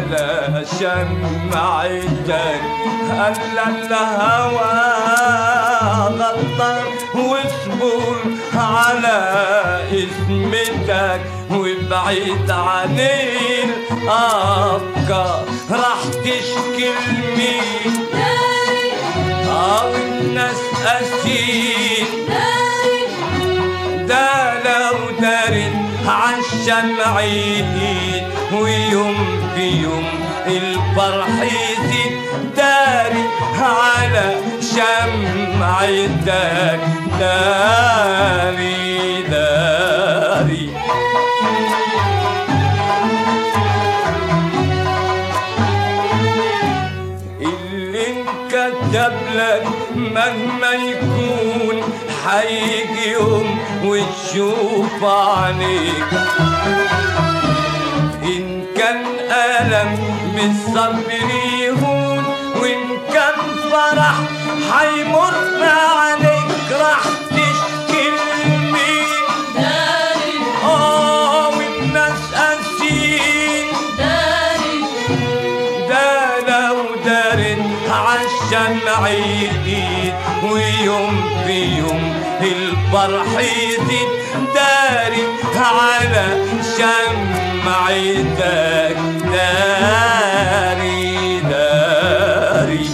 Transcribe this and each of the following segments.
على شمعتك هلا الهوى غطر واصبر على اسمتك وابعد عن الافكار راح تشكي لمين او الناس قاسيين ده لو دارت عالشمعين ويوم في يوم الفرح يزيد داري على شمعتك داري داري اللي انكتب لك مهما يكون حيجي يوم وتشوف عليك إن كان ألم بالصبر يهون وإن كان فرح حيمر عليك راح تشكي لمين آه والناس قاسيين ده لو دارت عالشمعين ويوم في يوم الفرح يزيد داري على شمعتك داري داري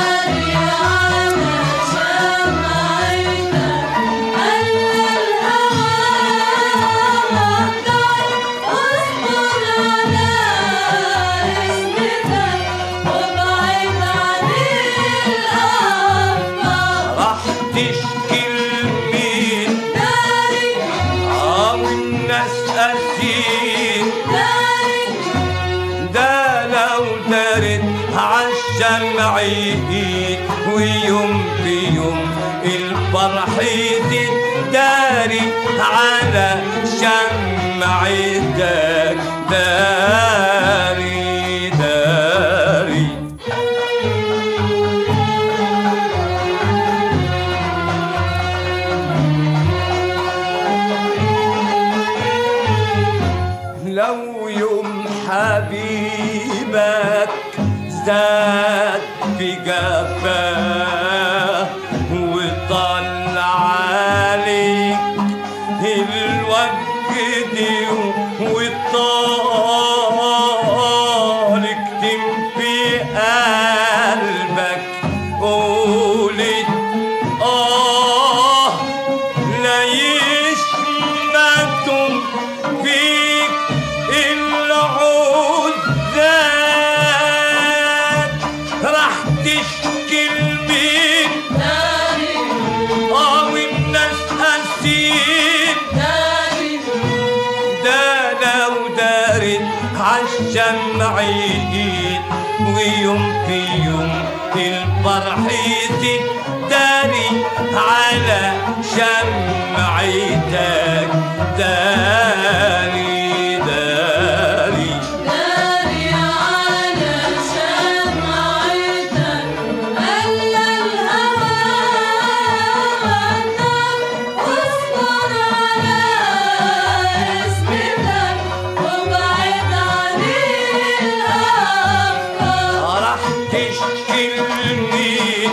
راح تشكي لمين اه والناس قاسيين ده لو دارت عالشمعين ويوم في يوم الفرح يزيد داري على شمعتك داري داري لو يوم حبيبك زاد في جفاه وطل عليك الوجد وطال اكتم في قلبك قولت آه لا يشمتم فيك العزات راح تشكي لمين اه والناس قاسيين ده لو دارت عالشمعين ويوم في يوم الفرح يزيد داري على شمعتك داري داري راح تشكي لمين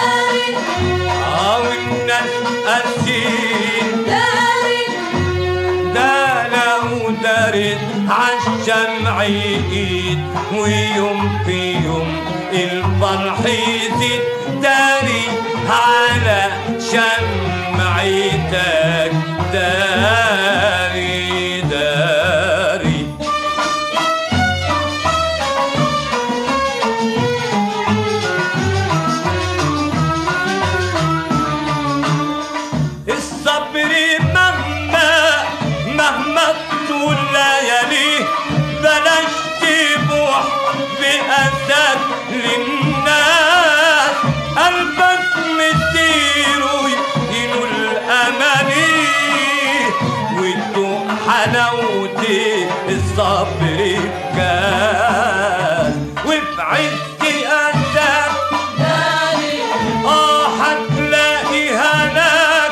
اه والناس قاسيين ده لو دارت عالشمعين ويوم في يوم الفرح يزيد داري على شمعتك داري داري الصبر مهما مهما طول لياليه بلاش تبوح بأسد للناس قلبك مسير ينو الأماني وتدوق حلاوة الصبر كان وفي عز أسد اه هتلاقي هناك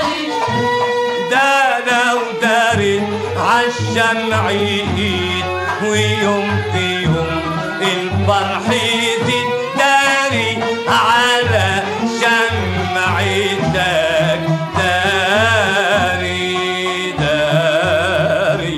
ده لو دارت عالشمعين ويوم في يوم الفرح يزيد داري على شمعتك داري داري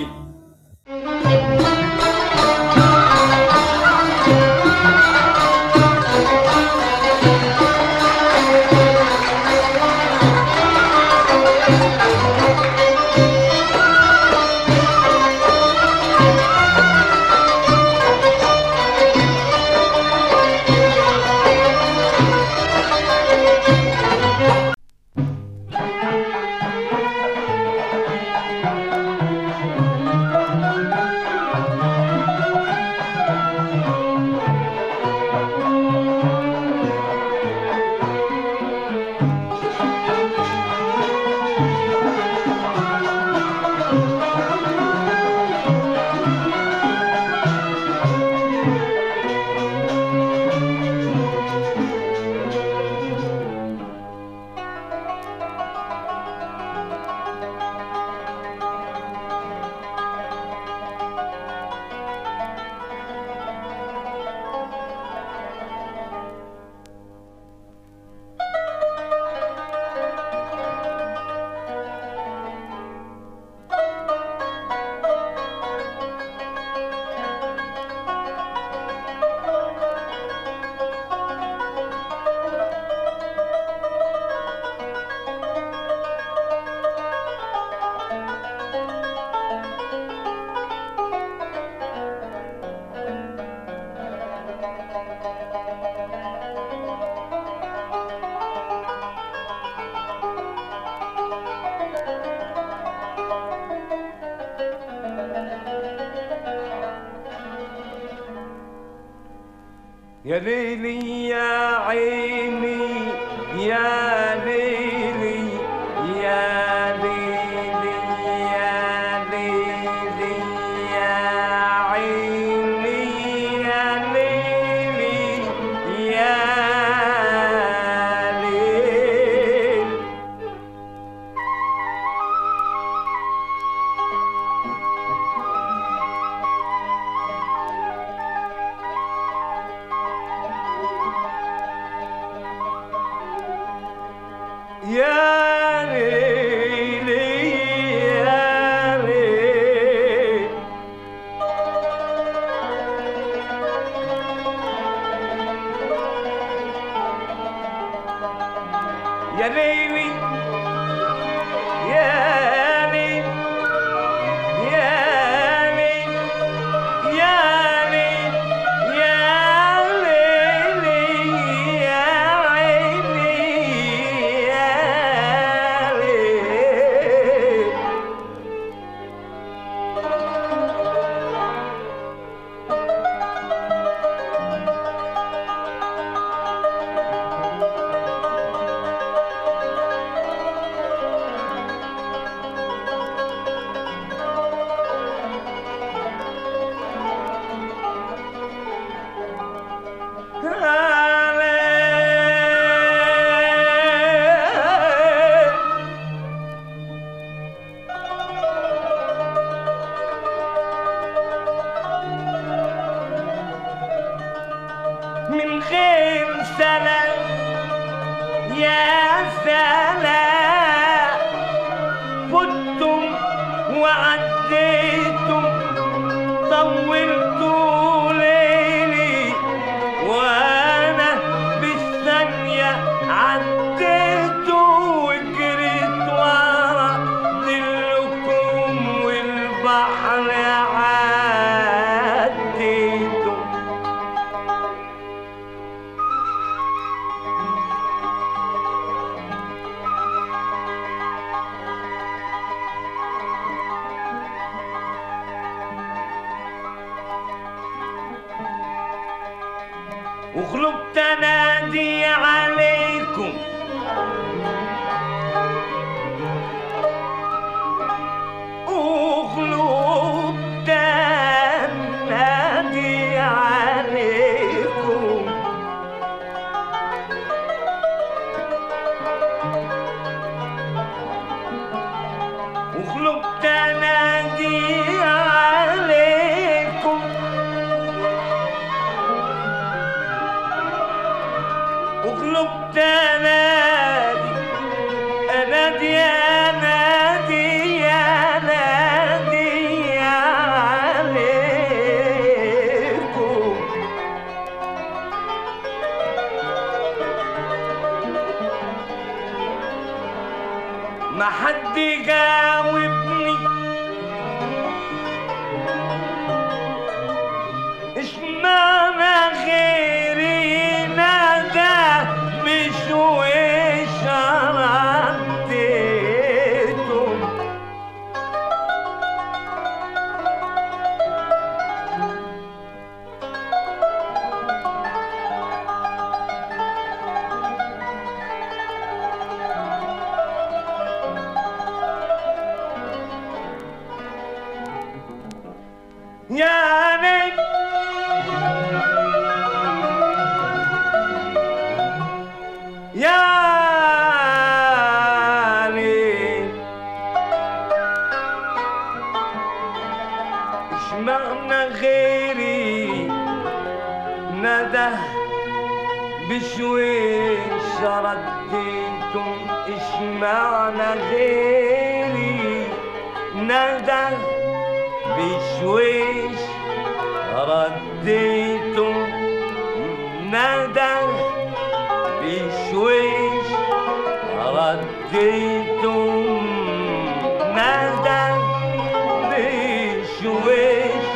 يا ليلي يا عيني يا ليلي يا ليلي يا ليلي يا عيني يا ليلي يا ليلي يا ليلي يا ليلي يا ليلي يا ليلي يا ليلي يا ليلي يا ليلي يا عيني يا ليلي من غير سلام يا سلام فتم وعديتم طولتوا ليلي وانا بالثانية عديت وجريت ورا ظلكم والبحر عديته وخلقت انادي عليكم وخلقت انادي عليكم وخلقت انادي عليكم يا ليل يا ليل اشمعنى غيري ندى بشويش رديتم اشمعنى غيري ندى بشويش رديتم ندى بشويش رديتم ندى بشويش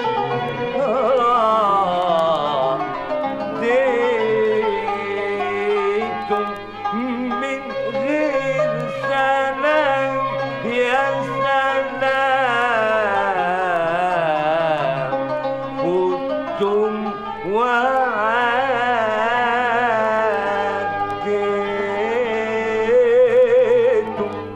رديتم من غير سلام يا سلام كنتم وعديتم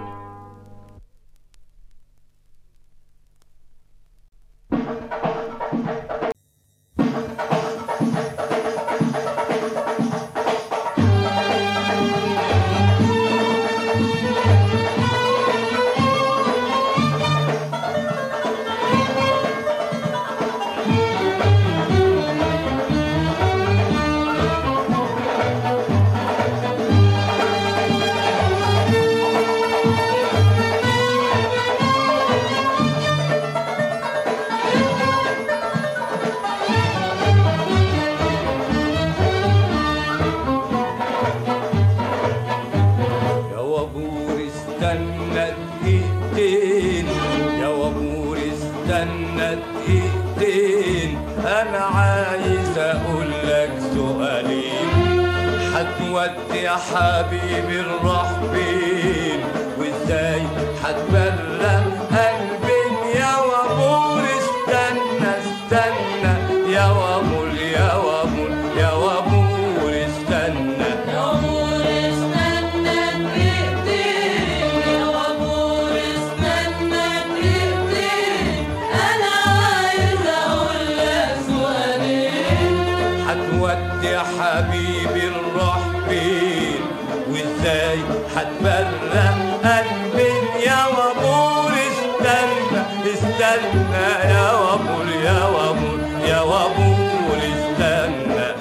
يا وابور استنى دقيقتين يا وابور استنى دقيقتين انا عايز اقول لك سؤالين هتودي يا حبيبي نروح فين وازاي هتبرق قلبي يا وابور استنى استنى يا وابور يا وابور يا وابور استنى يا وابور استنى دقيقتين يا وابور استنى دقيقتين أنا عايز أقول لك سؤالين هتودي يا حبيبي نروح فين وازاي هتبرق قلبي يا وابور استنى استنى يا وابور يا وابور يا وابور استنى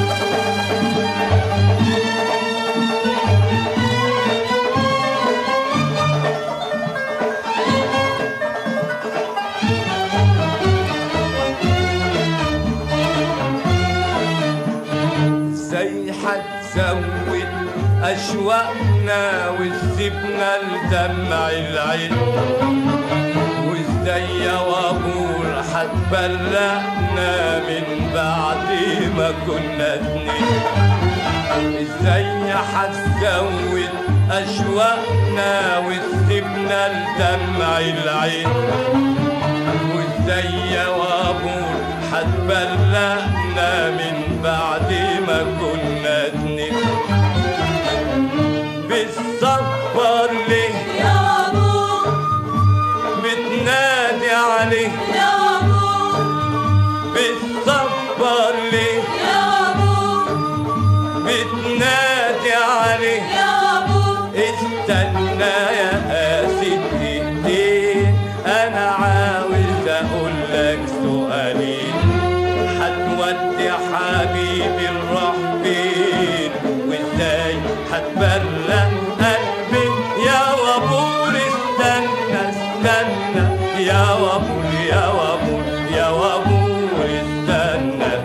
ازاي هتزود اشواقنا وتسيبنا لدمع العين وازاي يا وابور هتبرقنا من بعد ما كنا اتنين ازاي هتزود اشواقنا وتسيبنا لدمع العين وازاي يا وابور هتبلغنا من بعد ما كنا اتنين بتصبر ليه يا وابور بتنادي عليه يا وابور بتصبر ليه يا وابور بتنادي عليه يا وابور استنى يا قاسي دقيقتين انا عاوز اقول لك سؤالين هتودي حبيبي نروح فين وازاي هتبلغ قلبي يا وابور استنى استنى يا وابور يا وابور يا وابور استنى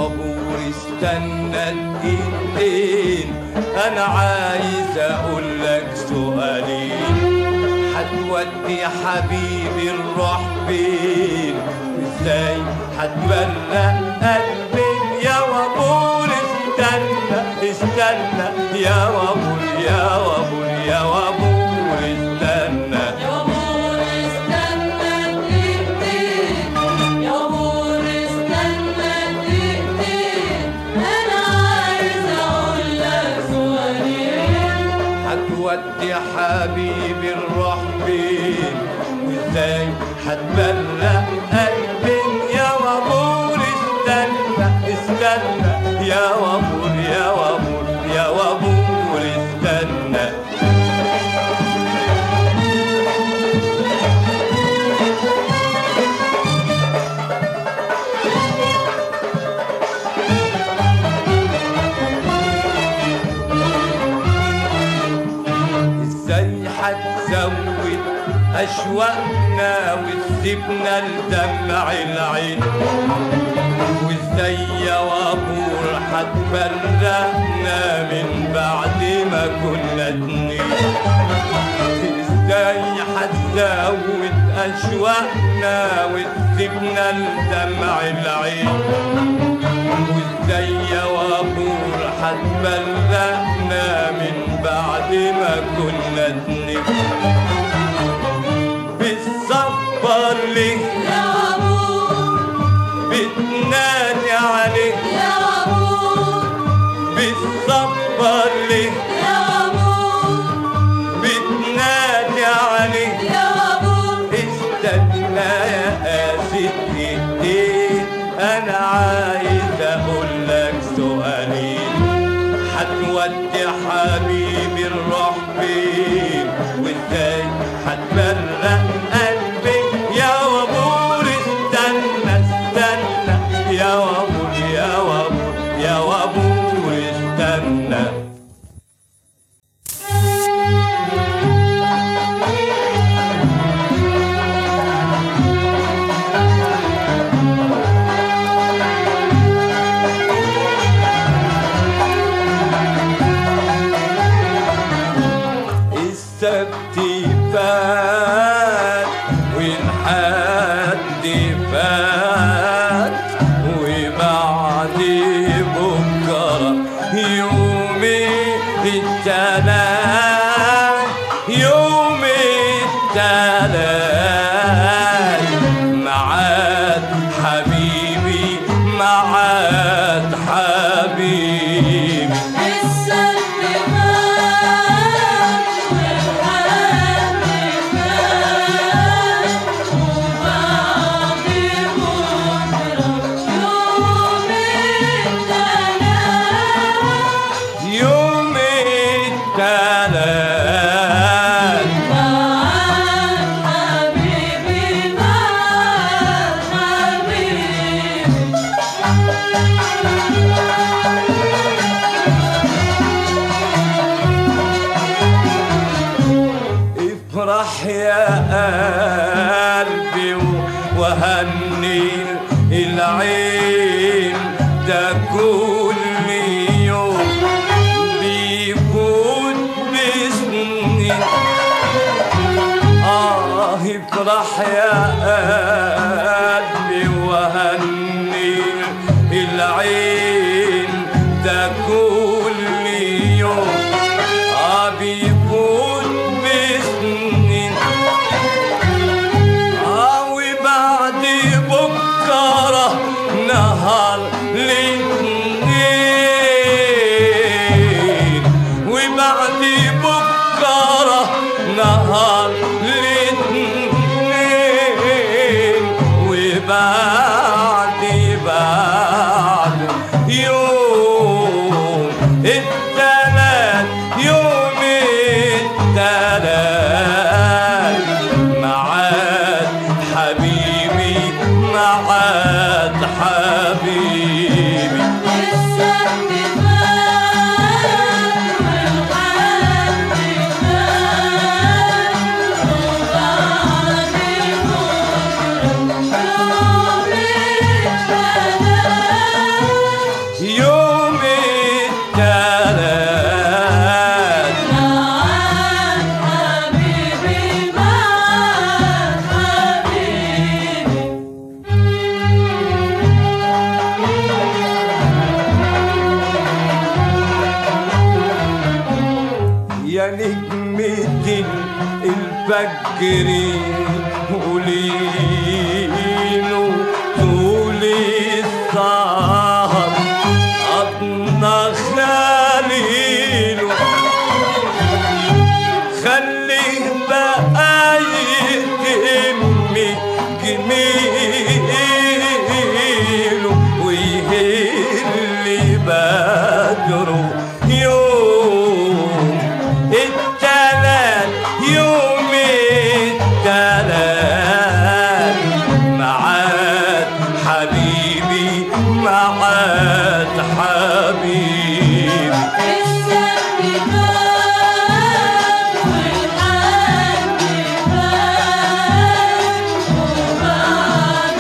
وابور استنى دقيقتين انا عايز اقول لك سؤالين هتودي حبيبي الروح فين ازاي هتبرق قلبي يا وابور استنى استنى يا وابور يا وابور يا وابور استنى يا بور استنى دقيقتين يا بور استنى دقيقتين أنا عايز أقول لك سؤالين هتودي حبيبي الروح فين وازاي هتبرق قلبي يا وابور استنى استنى يا وابور يا وابور يا وابور استنى ازاي هتزود اشواقنا وتسيبنا لدمع العين وازاي يا وابور هتفرقنا من بعد ما كنا اتنين ازاي هتزود اشواقنا وتسيبنا لدمع العين وازاي يا وابور هتبلغنا من بعد ما كنا اتنين بتصبر ليه يا بور بتنادي عليه يا بور بتصبر ليه يا بور بتنادي عليه يا بور استنى يا قاسي ايديك انا عايز اقول لك سؤالين هتودي حبيبي الروح فين وازاي هتبرق قلبي يا وابور استنى استنى يا وابور يا وابور يا وابور استنى السبت فات والحد فات وبعد بكرة يوم التلات يوم التلات معاد حبيبي معاد حبيبي السد فات والحد فات وبعد بكرة يوم التلات يوم التلات معاك حبيبي معاك حبيبي افرح يا قلبي وهني العين ده كل يوم بيفوت بسنين آه افرح يا قلبي وهني العين ده كل يوم آه بيفوت بسنين آه وبعد بكرة نهار الاثنين وبعد بكرة نهار الاثنين وبعد بعد يوم التلات يوم التلات معاد حبيبي معاد حبيبي السد فات والحد فات وبعد بكرة يوم التلات نجمة الفجر قوليله طول السهر أضنا خليله خليه بقى يتم جميله ويهل بدره يوم التلات يوم التلات معاد حبيبي معاد حبيبي السد بان والحد بان وبعد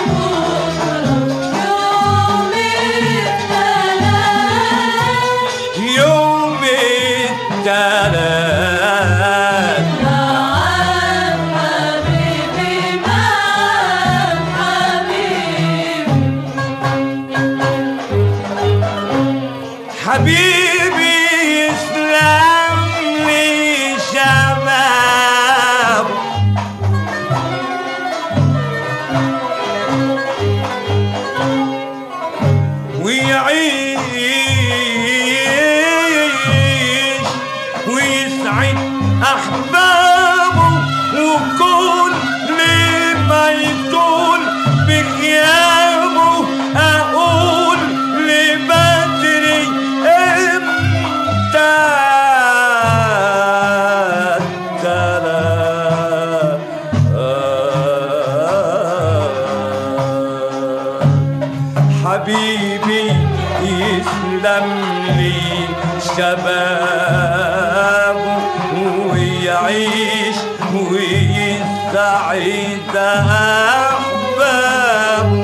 بكرة يوم الثلاث يوم التلات معاك حبيبي معاك حبيبي حبيبي يسلم لي شباب ويعيش ويسعد أحبابه وكل ما يطول بغيابه أقول لبدري امتى حبيبي يسلم لي شبابه ويعيش ويسعد أحبابه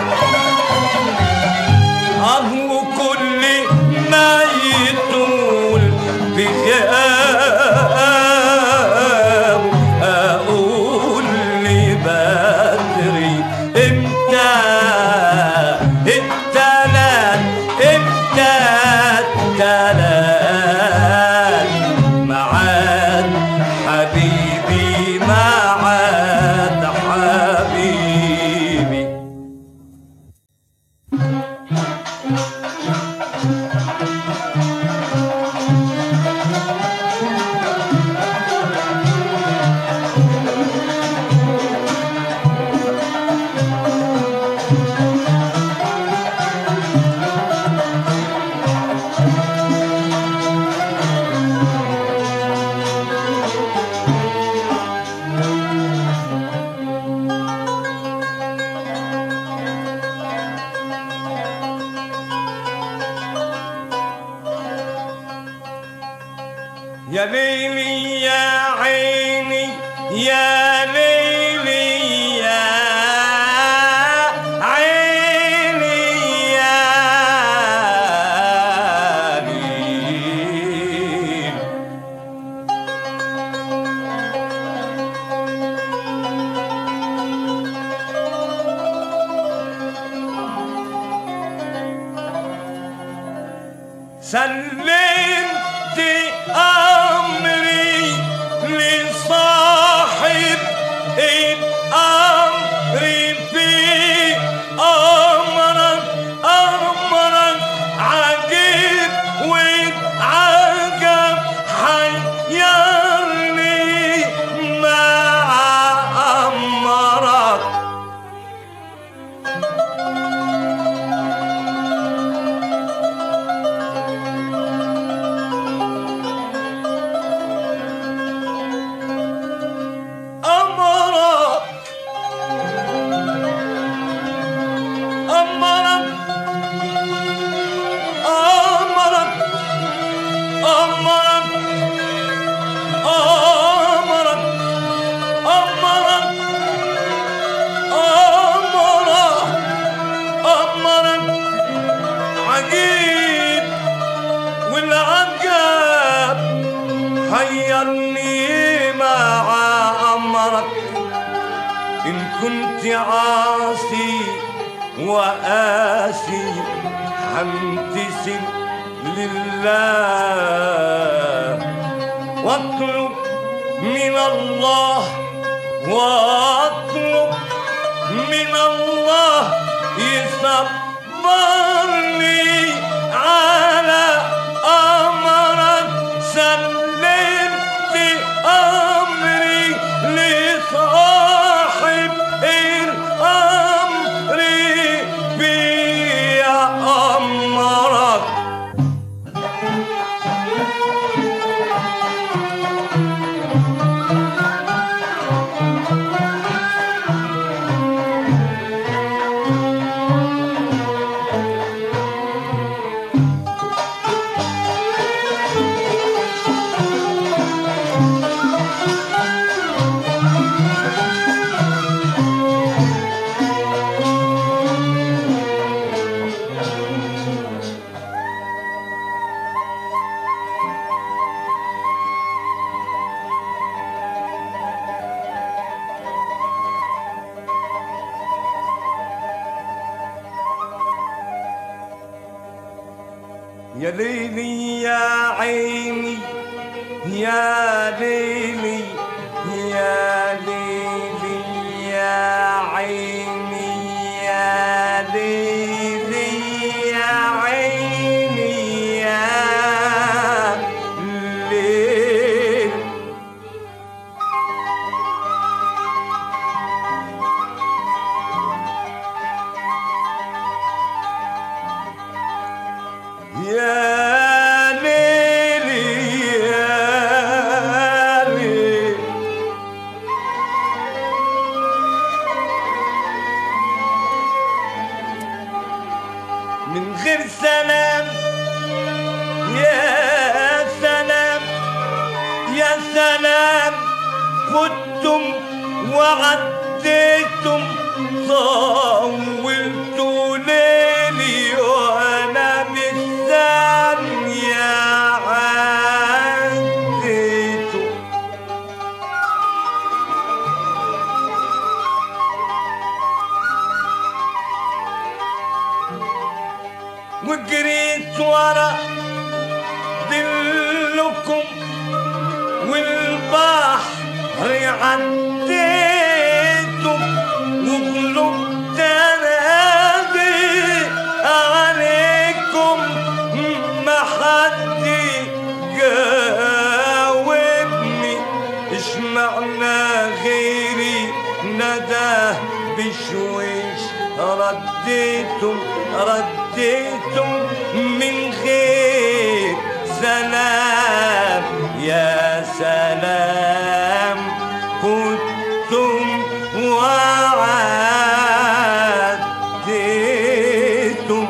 أهو كل ما يطول بغياب أقول لبدري امتى التلات امتى التلات معاد حبيبي معاد حبيبي يا ليلي يا عيني يا ليلي يا عيني يا ليل سلمت أمري لصاحب الأمر في أمرك أمرك عجيب وعجب حيرني مع أمرك أمرك أمرك أمرك أمرك أمرك أمرك أمرك أمرك عجيب والعجاب حيرني مع أمرك إن كنت عاصي وآسي همتثل لله واطلب من الله واطلب من الله يصبرني على امرك سلمت امري لصاحب الامر بيا امرك يا ليلي يا عيني يا ليلي يا ليلي يا عيني يا ليلي يا عيني يا ليل يا ليلي يا ليل من غير سلام يا سلام يا سلام كنتم وعديتم طولتوا ليلي وانا بالثانية عديتوا وجريت ورا دلكم والبحر عديته وغلبت انادي عليكم ما حد جاوبني اشمعنى غيري نداه بشويش رديتم رديتم من غير سلام يا سلام كنتم وعديتم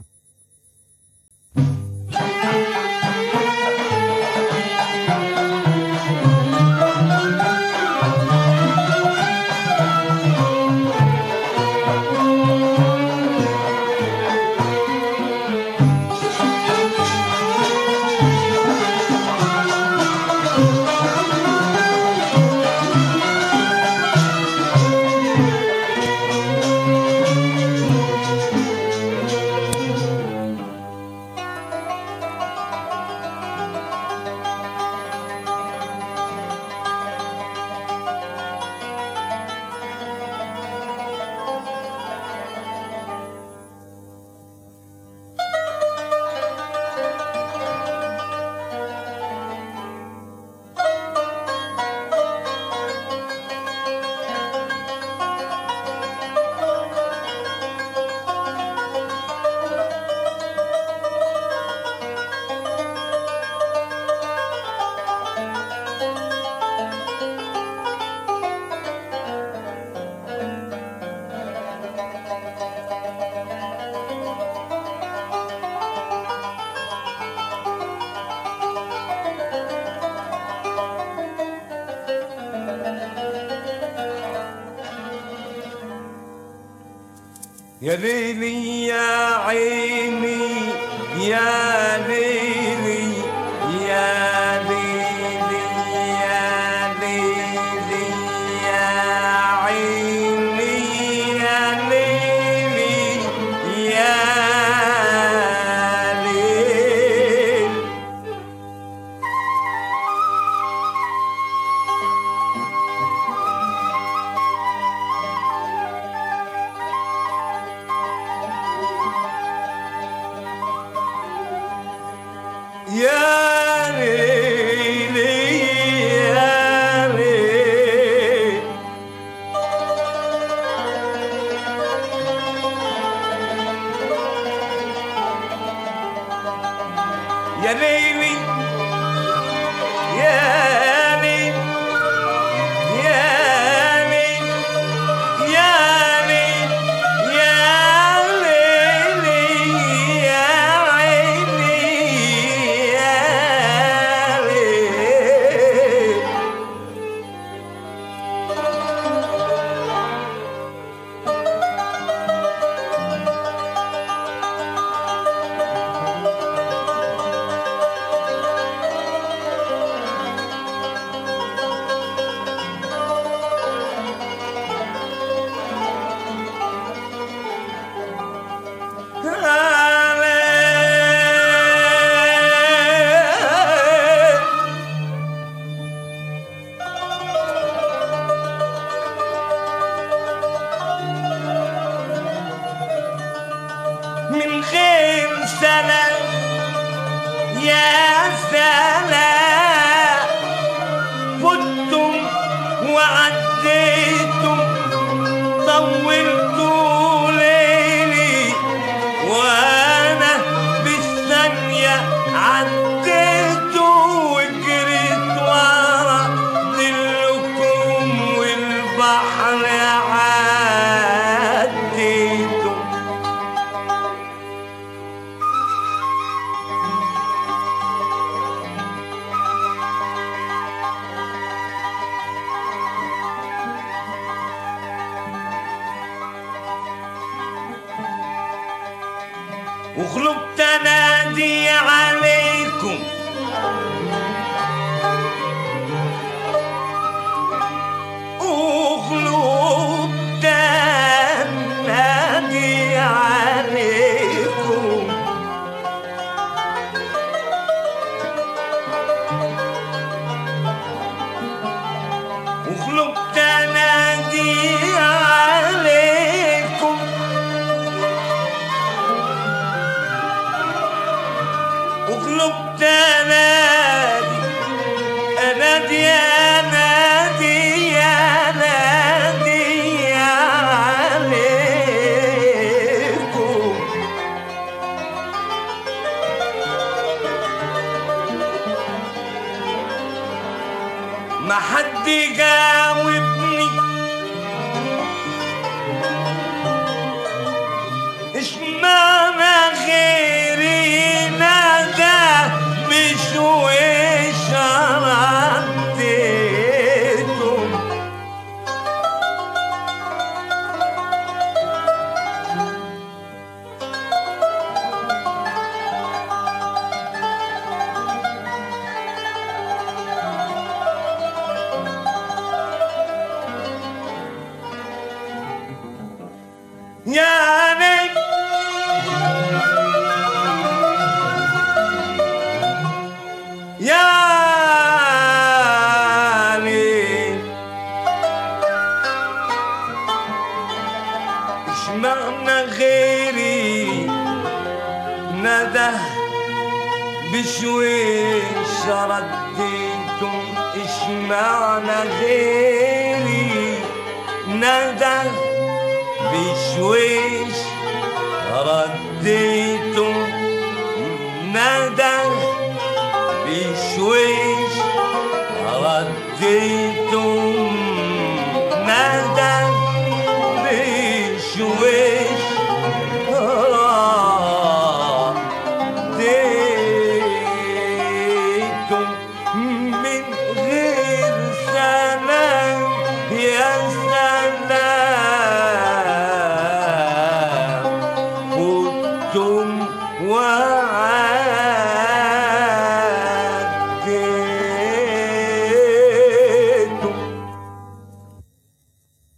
يا ليلي يا عيني يا ليلي يا ليلي يا ليلي يا عيني يا ليلي يا ليل يا ليلي يا ليلي يا ليلي يا ليلي يا ليلي يا ليلي يا ليلي يا عيني يا ليلي من غير سلام يا سلام فتم وعديتم طولتوا ليلي وانا بالثانية عديت وجريت ورا دلكم والبحر عديتم وخلقت انادي عليكم وخلقت انادي عليكم وخلقت انادي عليكم وقلبت انادي انادي انادي انادي عليكم ما حد جاوبني اشمعنى غيري نادى مش وش رديتم يا نجم يا ليل اشمعنى غيري ندى بشويش رديتم اشمعنى غيري ندى بشويش رديتم ندى بشويش رديتم ندى بشويش رديتم من غير سلام يا سلام كنتم و